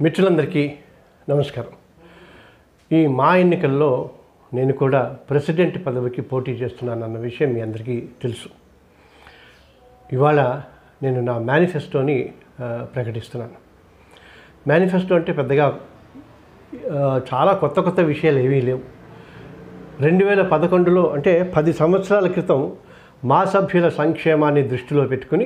మిత్రులందరికీ నమస్కారం ఈ మా ఎన్నికల్లో నేను కూడా ప్రెసిడెంట్ పదవికి పోటీ చేస్తున్నానన్న విషయం మీ అందరికీ తెలుసు ఇవాళ నేను నా మేనిఫెస్టోని ఆ, ప్రకటిస్తున్నాను మేనిఫెస్టో అంటే పెద్దగా ఆ, చాలా కొత్త కొత్త విషయాలు ఏవీ లేవు రెండు వేల పదకొండులో అంటే పది సంవత్సరాల క్రితం మా సభ్యుల సంక్షేమాన్ని దృష్టిలో పెట్టుకుని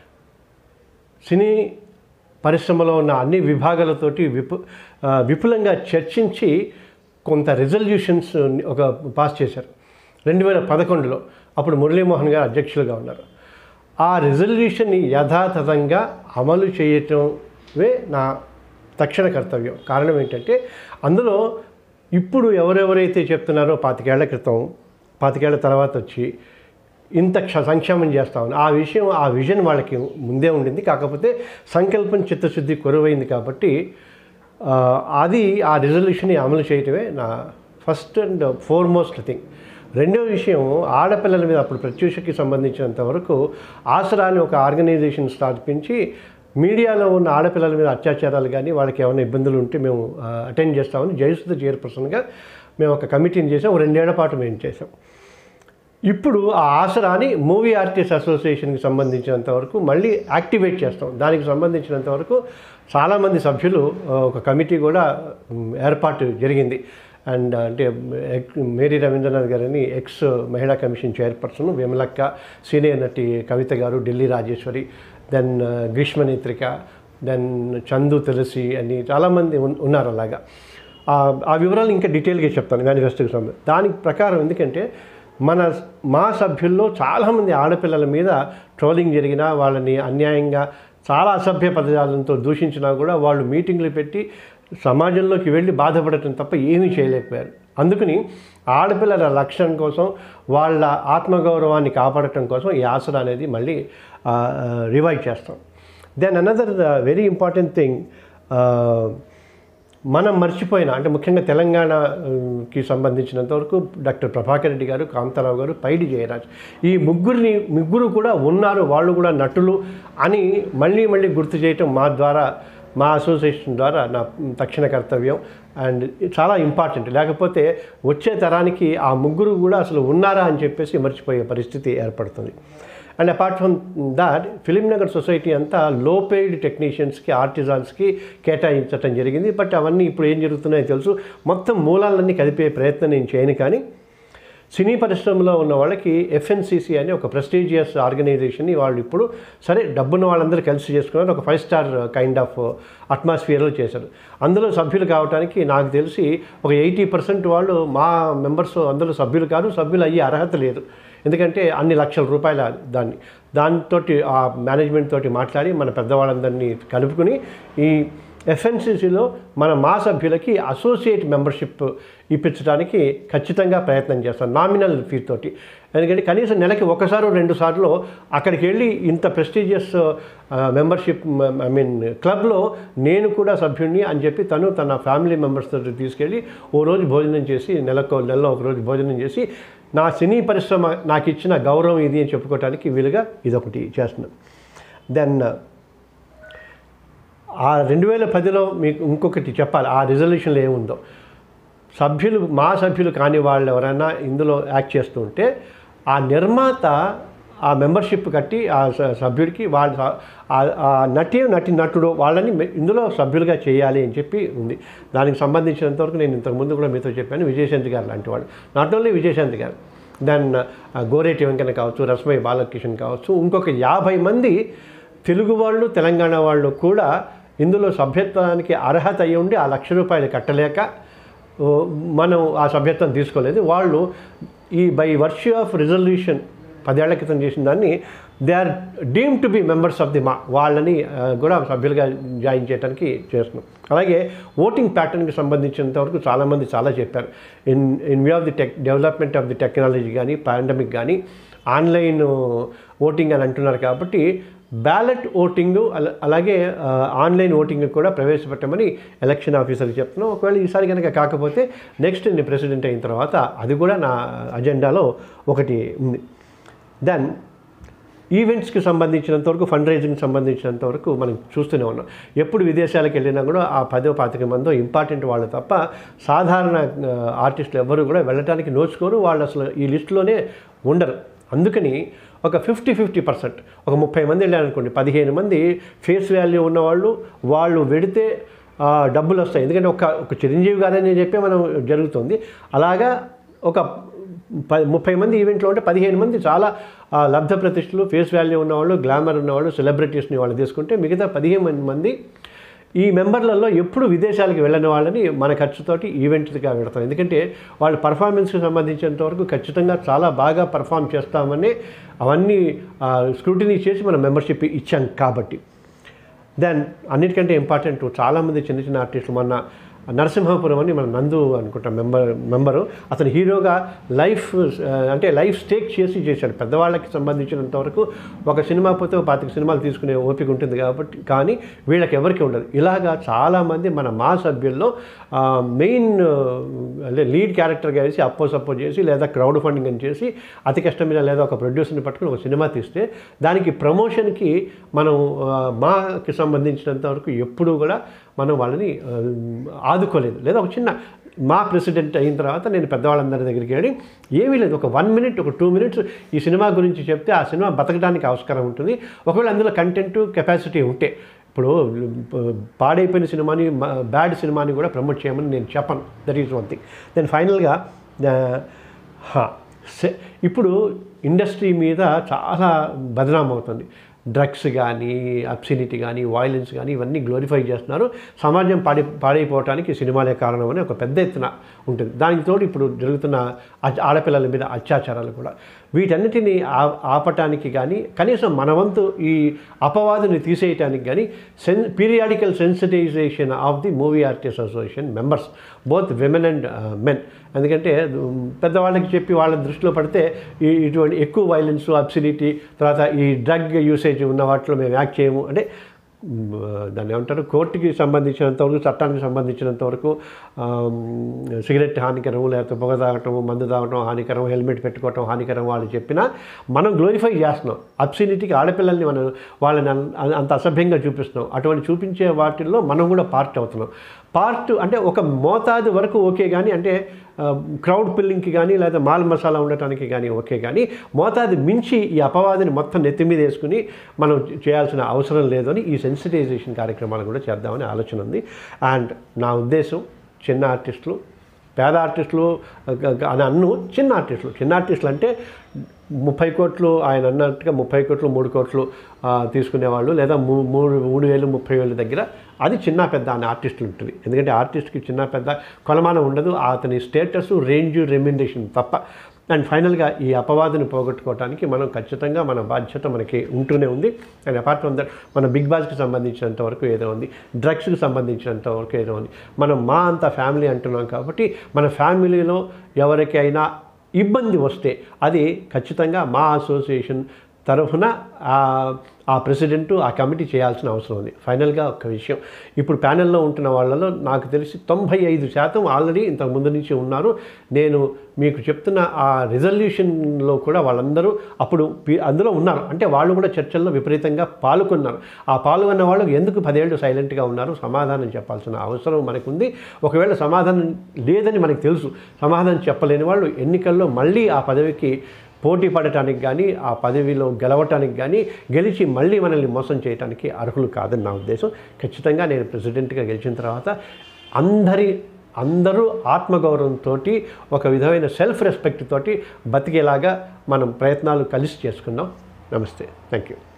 సినీ పరిశ్రమలో ఉన్న అన్ని విభాగాలతోటి విపు ఆ, విపులంగా చర్చించి కొంత రిజల్యూషన్స్ ఒక పాస్ చేశారు రెండు వేల పదకొండులో అప్పుడు మురళీమోహన్ గారు అధ్యక్షులుగా ఉన్నారు ఆ రిజల్యూషన్ని యథాతథంగా అమలు చేయటమే నా తక్షణ కర్తవ్యం కారణం ఏంటంటే అందులో ఇప్పుడు ఎవరెవరైతే చెప్తున్నారో పాతికేళ్ల క్రితం పాతికేళ్ల తర్వాత వచ్చి ఇంత క్ష సంక్షేమం చేస్తామని ఆ విషయం ఆ విజన్ వాళ్ళకి ముందే ఉండింది కాకపోతే సంకల్పం చిత్తశుద్ధి కొరువైంది కాబట్టి ఆ, అది ఆ రిజల్యూషన్ని అమలు చేయటమే నా ఫస్ట్ అండ్ ఫోర్మోస్ట్ థింగ్ రెండో విషయం ఆడపిల్లల మీద అప్పుడు ప్రత్యూషకి సంబంధించినంత వరకు ఆసరా అని ఒక ఆర్గనైజేషన్ స్థాపించి మీడియాలో ఉన్న ఆడపిల్లల మీద అత్యాచారాలు కానీ వాళ్ళకి ఏమైనా ఇబ్బందులు ఉంటే మేము అటెండ్ చేస్తామని జయసుధ చైర్పర్సన్గా మేము ఒక కమిటీని చేసాం ఒక రెండేళ్ల పాటు మేము చేసాం ఇప్పుడు ఆ ఆసరాని మూవీ ఆర్టిస్ట్ అసోసియేషన్కి సంబంధించినంత వరకు మళ్ళీ యాక్టివేట్ చేస్తాం దానికి సంబంధించినంత వరకు చాలామంది సభ్యులు ఆ, ఒక కమిటీ కూడా మ్, ఏర్పాటు జరిగింది అండ్ అంటే ఎక్- మేరీ రవీంద్రనాథ్ గారని ఎక్స్ మహిళా కమిషన్ చైర్పర్సన్ విమలక్క సీనియర్ నటి కవిత గారు ఢిల్లీ రాజేశ్వరి దెన్ గ్రీష్మనేత్రిక దెన్ చందు తులసి అని చాలామంది ఉన్- ఉన్నారు అలాగా ఆ- ఆ వివరాలు ఇంకా డీటెయిల్గా చెప్తాను మేనిఫెస్టోకి సంబంధించి దానికి ప్రకారం ఎందుకంటే మన మా సభ్యుల్లో చాలామంది ఆడపిల్లల మీద ట్రోలింగ్ జరిగినా వాళ్ళని అన్యాయంగా చాలా అసభ్య పదజాలంతో దూషించినా కూడా వాళ్ళు మీటింగ్లు పెట్టి సమాజంలోకి వెళ్ళి బాధపడటం తప్ప ఏమీ చేయలేకపోయారు అందుకని ఆడపిల్లల రక్షణ కోసం వాళ్ళ ఆత్మగౌరవాన్ని కాపాడటం కోసం ఈ ఆసరా అనేది మళ్ళీ రివైవ్ చేస్తాం then another very important thing మనం మర్చిపోయిన అంటే ముఖ్యంగా తెలంగాణకి సంబంధించినంత వరకు డాక్టర్ ప్రభాకర్ రెడ్డి గారు కాంతారావు గారు పైడి జయరాజ్ ఈ ముగ్గురిని ముగ్గురు కూడా ఉన్నారు వాళ్ళు కూడా నటులు అని మళ్ళీ మళ్ళీ గుర్తు చేయటం మా ద్వారా మా అసోసియేషన్ ద్వారా నా తక్షణ కర్తవ్యం అండ్ చాలా ఇంపార్టెంట్ లేకపోతే వచ్చే తరానికి ఆ ముగ్గురు కూడా అసలు ఉన్నారా అని చెప్పేసి మర్చిపోయే పరిస్థితి ఏర్పడుతుంది and apart from that film Nagar society అంతా లో పెయిడ్ టెక్నీషియన్స్కి ఆర్టిజాన్స్కి కేటాయించడం జరిగింది బట్ అవన్నీ ఇప్పుడు ఏం జరుగుతున్నాయో తెలుసు మొత్తం మూలాలన్నీ కలిపే ప్రయత్నం నేను చేయను కానీ సినీ పరిశ్రమలో ఉన్న వాళ్ళకి ఎఫ్ఎన్సిసి అని ఒక ప్రెస్టీజియస్ ఆర్గనైజేషన్ని వాళ్ళు ఇప్పుడు సరే డబ్బున్న వాళ్ళందరూ కలిసి చేసుకున్నారు ఒక ఫైవ్ స్టార్ కైండ్ ఆఫ్ అట్మాస్ఫియర్లో చేశారు అందులో సభ్యులు కావడానికి నాకు తెలిసి ఒక ఎయిటీ పర్సెంట్ వాళ్ళు మా మెంబర్స్ అందులో సభ్యులు కాదు సభ్యులు అయ్యే అర్హత లేదు ఎందుకంటే అన్ని లక్షల రూపాయల దాన్ని దాంతో ఆ మేనేజ్మెంట్ తోటి మాట్లాడి మన పెద్దవాళ్ళందరినీ కలుపుకుని ఈ ఎఫ్ఎన్సిసిలో మన మా సభ్యులకి అసోసియేట్ మెంబర్షిప్ ఇప్పించడానికి ఖచ్చితంగా ప్రయత్నం చేస్తాను నామినల్ ఫీ తోటి ఎందుకంటే కనీసం నెలకి ఒకసారి రెండు సార్లు అక్కడికి వెళ్ళి ఇంత ప్రెస్టీజియస్ మెంబర్షిప్ ఐ మీన్ క్లబ్లో నేను కూడా సభ్యుడిని అని చెప్పి తను తన ఫ్యామిలీ మెంబర్స్ తోటి తీసుకెళ్ళి ఓ రోజు భోజనం చేసి నెలకు నెలలో ఒక రోజు భోజనం చేసి నా సినీ పరిశ్రమ నాకు ఇచ్చిన గౌరవం ఇది అని చెప్పుకోవడానికి వీలుగా ఇదొకటి చేస్తున్నాను దెన్ ఆ రెండు వేల పదిలో మీకు ఇంకొకటి చెప్పాలి ఆ రిజల్యూషన్లో ఏముందో సభ్యులు మా సభ్యులు కాని వాళ్ళు ఎవరైనా ఇందులో యాక్ట్ చేస్తూ ఉంటే ఆ నిర్మాత ఆ మెంబర్షిప్ కట్టి ఆ స- సభ్యుడికి వాళ్ళ స- ఆ- ఆ నటి నటి నటుడు వాళ్ళని మె- ఇందులో సభ్యులుగా చేయాలి అని చెప్పి ఉంది దానికి సంబంధించినంతవరకు నేను ఇంతకుముందు కూడా మీతో చెప్పాను విజయశాంతి గారు లాంటి వాళ్ళు నాట్ ఓన్లీ విజయశాంతి గారు దెన్ గోరేటి వెంకన్న కావచ్చు రస్మయ్య బాలకిషన్ కావచ్చు ఇంకొక యాభై మంది తెలుగు వాళ్ళు తెలంగాణ వాళ్ళు కూడా ఇందులో సభ్యత్వానికి అర్హత అయి ఉండి ఆ లక్ష రూపాయలు కట్టలేక ఓ, మనం ఆ సభ్యత్వం తీసుకోలేదు వాళ్ళు ఈ బై వర్ష్యూ ఆఫ్ రిజల్యూషన్ పదేళ్ల క్రితం చేసిన దాన్ని they are deem to be members of the MAA వాళ్ళని ఆ, కూడా సభ్యులుగా జాయిన్ చేయడానికి చేస్తున్నాం అలాగే ఓటింగ్ ప్యాటర్న్కి సంబంధించినంత వరకు చాలామంది చాలా చెప్పారు in in view of the tech development of the technology కానీ పాండమిక్ కానీ ఆన్లైన్ ఓటింగ్ అని అంటున్నారు కాబట్టి బ్యాలెట్ ఓటింగ్ అల- అలాగే ఆ, ఆన్లైన్ ఓటింగ్ కూడా ప్రవేశపెట్టమని ఎలక్షన్ ఆఫీసర్కి చెప్తున్నాం ఒకవేళ ఈసారి కనుక కాకపోతే నెక్స్ట్ నేను ప్రెసిడెంట్ అయిన తర్వాత అది కూడా నా అజెండాలో ఒకటి ఉంది దెన్ ఈవెంట్స్కి సంబంధించినంత వరకు ఫండ్ రైజింగ్కి సంబంధించినంత వరకు మనం చూస్తూనే ఉన్నాం ఎప్పుడు విదేశాలకు వెళ్ళినా కూడా ఆ పదో పాతిక మందో ఇంపార్టెంట్ వాళ్ళు తప్ప సాధారణ ఆ, ఆర్టిస్టులు ఎవరు కూడా వెళ్ళటానికి నోచుకోరు వాళ్ళు అసలు ఈ లిస్టులోనే ఉండరు అందుకని ఒక ఫిఫ్టీ ఫిఫ్టీ పర్సెంట్ ఒక ముప్పై మంది వెళ్ళారనుకోండి పదిహేను మంది ఫేస్ వాల్యూ ఉన్నవాళ్ళు వాళ్ళు వెడితే ఆ, డబ్బులు వస్తాయి ఎందుకంటే ఒక ఒక చిరంజీవి గారని చెప్పి మనం జరుగుతుంది అలాగా ఒక ప ముప్పై మంది ఈవెంట్లో ఉంటే పదిహేను మంది చాలా ఆ, లబ్ధ ప్రతిష్టలు ఫేస్ వాల్యూ ఉన్నవాళ్ళు గ్లామర్ ఉన్నవాళ్ళు సెలబ్రిటీస్ని వాళ్ళు తీసుకుంటే మిగతా పదిహేను మంది ఈ మెంబర్లలో ఎప్పుడు విదేశాలకు వెళ్ళని వాళ్ళని మన ఖర్చుతోటి ఈవెంట్గా పెడతాం ఎందుకంటే వాళ్ళ పర్ఫార్మెన్స్కి సంబంధించినంత వరకు ఖచ్చితంగా చాలా బాగా పర్ఫామ్ చేస్తామని అవన్నీ స్క్రూటినీ చేసి మనం మెంబర్షిప్ ఇచ్చాం కాబట్టి దెన్ అన్నిటికంటే ఇంపార్టెంట్ చాలామంది చిన్న చిన్న ఆర్టిస్టులు మొన్న నరసింహపురం అని మన నందు అనుకుంటాం మెంబర్ మెంబరు అతను హీరోగా లైఫ్ ఆ, అంటే లైఫ్ స్టేక్ చేసి చేశాడు పెద్దవాళ్ళకి సంబంధించినంత వరకు ఒక సినిమా పోతే ఒక పాతిక సినిమాలు తీసుకునే ఓపిక ఉంటుంది కాబట్టి కానీ వీళ్ళకి ఎవరికి ఉండదు ఇలాగా చాలామంది మన మా సభ్యుల్లో ఆ, మెయిన్ ఆ, అంటే లీడ్ క్యారెక్టర్గా వేసి అప్పో సప్పో చేసి లేదా క్రౌడ్ ఫండింగ్ అని చేసి అతి కష్టం మీద లేదా ఒక ప్రొడ్యూసర్ని పట్టుకుని ఒక సినిమా తీస్తే దానికి ప్రమోషన్కి మనం ఆ, మాకి సంబంధించినంత వరకు ఎప్పుడూ కూడా మనం వాళ్ళని ఆ, ఆదుకోలేదు లేదా ఒక చిన్న మా ప్రెసిడెంట్ అయిన తర్వాత నేను పెద్దవాళ్ళందరి దగ్గరికి వెళ్ళి ఏమీ లేదు ఒక వన్ మినిట్ ఒక టూ మినిట్స్ ఈ సినిమా గురించి చెప్తే ఆ సినిమా బతకడానికి ఆస్కారం ఉంటుంది ఒకవేళ అందులో కంటెంట్ కెపాసిటీ ఉంటే ఇప్పుడు ప- పాడైపోయిన సినిమాని బ్యాడ్ సినిమాని కూడా ప్రమోట్ చేయమని నేను చెప్పను that is one thing then ఫైనల్గా ఇప్పుడు ఇండస్ట్రీ మీద చాలా బదనాం అవుతుంది డ్రగ్స్ కానీ అబ్సినిటీ కానీ వైలెన్స్ కానీ ఇవన్నీ గ్లోరిఫై చేస్తున్నారు సమాజం పాడి పాడైపోవటానికి సినిమాలే కారణం అని ఒక పెద్ద ఎత్తున ఉంటుంది దానికి తోడు ఇప్పుడు జరుగుతున్న అచ- ఆడపిల్లల మీద అత్యాచారాలు కూడా వీటన్నిటిని ఆ- ఆపటానికి కానీ కనీసం మన వంతు ఈ అపవాదుని తీసేయటానికి కానీ సెన్ periodical sensitization of the movie artist association members both women and men ఎందుకంటే ఉమ్, పెద్దవాళ్ళకి చెప్పి వాళ్ళ దృష్టిలో పడితే ఈ ఇటువంటి ఎక్కువ వైలెన్స్ అబ్సిడిటీ తర్వాత ఈ డ్రగ్ యూసేజ్ ఉన్న వాటిలో మేము యాక్ట్ చేయము అంటే ఉమ్, దాన్ని ఏమంటారు కోర్టుకి సంబంధించినంత వరకు చట్టానికి సంబంధించినంత వరకు ఆమ్, సిగరెట్ హానికరం లేకపోతే పొగ తాగటం మందు తాగటం హానికరం హెల్మెట్ పెట్టుకోవటం హానికరం వాళ్ళు చెప్పినా మనం గ్లోరిఫై చేస్తున్నాం అబ్సినిటీకి ఆడపిల్లల్ని మనం వాళ్ళని అన్- అంత అసభ్యంగా చూపిస్తున్నాం అటువంటి చూపించే వాటిల్లో మనం కూడా పార్ట్ అవుతున్నాం పార్ట్ అంటే ఒక మోతాదు వరకు ఓకే కానీ అంటే క్రౌడ్ పిల్లింగ్కి కానీ లేదా మాల్ మసాలా ఉండటానికి కానీ ఓకే కానీ మోతాదు మించి ఈ అపవాదిని మొత్తం నెత్తి మీద వేసుకుని మనం చేయాల్సిన అవసరం లేదని ఈ సెన్సిటైజేషన్ కార్యక్రమాలు కూడా చేద్దామని ఆలోచన ఉంది అండ్ నా ఉద్దేశం చిన్న ఆర్టిస్టులు పేద ఆర్టిస్టులు గ- గ- అని అన్ను చిన్న ఆర్టిస్టులు చిన్న ఆర్టిస్టులు అంటే ముప్పై కోట్లు ఆయన అన్నట్టుగా ముప్పై కోట్లు మూడు కోట్లు ఆ, తీసుకునేవాళ్ళు లేదా మూ మూడు మూడు వేలు ముప్పై వేలు దగ్గర అది చిన్న పెద్ద అనే ఆర్టిస్టులు ఉంటుంది ఎందుకంటే ఆర్టిస్ట్కి చిన్న పెద్ద కొలమానం ఉండదు అతని స్టేటస్ రేంజ్ రెమ్యునరేషన్ తప్ప అండ్ ఫైనల్గా ఈ అపవాదుని పోగొట్టుకోవడానికి మనం ఖచ్చితంగా మన బాధ్యత మనకి ఉంటూనే ఉంది అండ్ అపార్ట్ ఫ్రమ్ దట్ మన బిగ్ బాస్కి సంబంధించినంత వరకు ఏదో ఉంది డ్రగ్స్కి సంబంధించినంత వరకు ఏదో ఉంది మనం మా అంత ఫ్యామిలీ అంటున్నాం కాబట్టి మన ఫ్యామిలీలో ఎవరికైనా ఇబ్బంది వస్తే అది ఖచ్చితంగా మా అసోసియేషన్ తరఫున ఆ- ఆ ప్రెసిడెంట్ ఆ కమిటీ చేయాల్సిన అవసరం ఉంది ఫైనల్గా ఒక విషయం ఇప్పుడు ప్యానెల్లో ఉంటున్న వాళ్ళలో నాకు తెలిసి తొంభై ఐదు శాతం ఆల్రెడీ ఇంతకు ముందు నుంచి ఉన్నారు నేను మీకు చెప్తున్న ఆ రిజల్యూషన్లో కూడా వాళ్ళందరూ అప్పుడు పి- అందులో ఉన్నారు అంటే వాళ్ళు కూడా చర్చల్లో విపరీతంగా పాల్గొన్నారు ఆ పాల్గొన్న వాళ్ళు ఎందుకు పదేళ్ళు సైలెంట్గా ఉన్నారు సమాధానం చెప్పాల్సిన అవసరం మనకుంది ఒకవేళ సమాధానం లేదని మనకు తెలుసు సమాధానం చెప్పలేని వాళ్ళు ఎన్నికల్లో మళ్ళీ ఆ పదవికి పోటీ పడటానికి కానీ ఆ పదవిలో గెలవటానికి కానీ గెలిచి మళ్ళీ మనల్ని మోసం చేయడానికి అర్హులు కాదని నా ఉద్దేశం ఖచ్చితంగా నేను ప్రెసిడెంట్గా గెలిచిన తర్వాత అందరి అందరూ ఆత్మగౌరవంతో ఒక విధమైన సెల్ఫ్ రెస్పెక్ట్ తోటి బతికేలాగా మనం ప్రయత్నాలు కలిసి చేసుకుందాం నమస్తే థ్యాంక్ యూ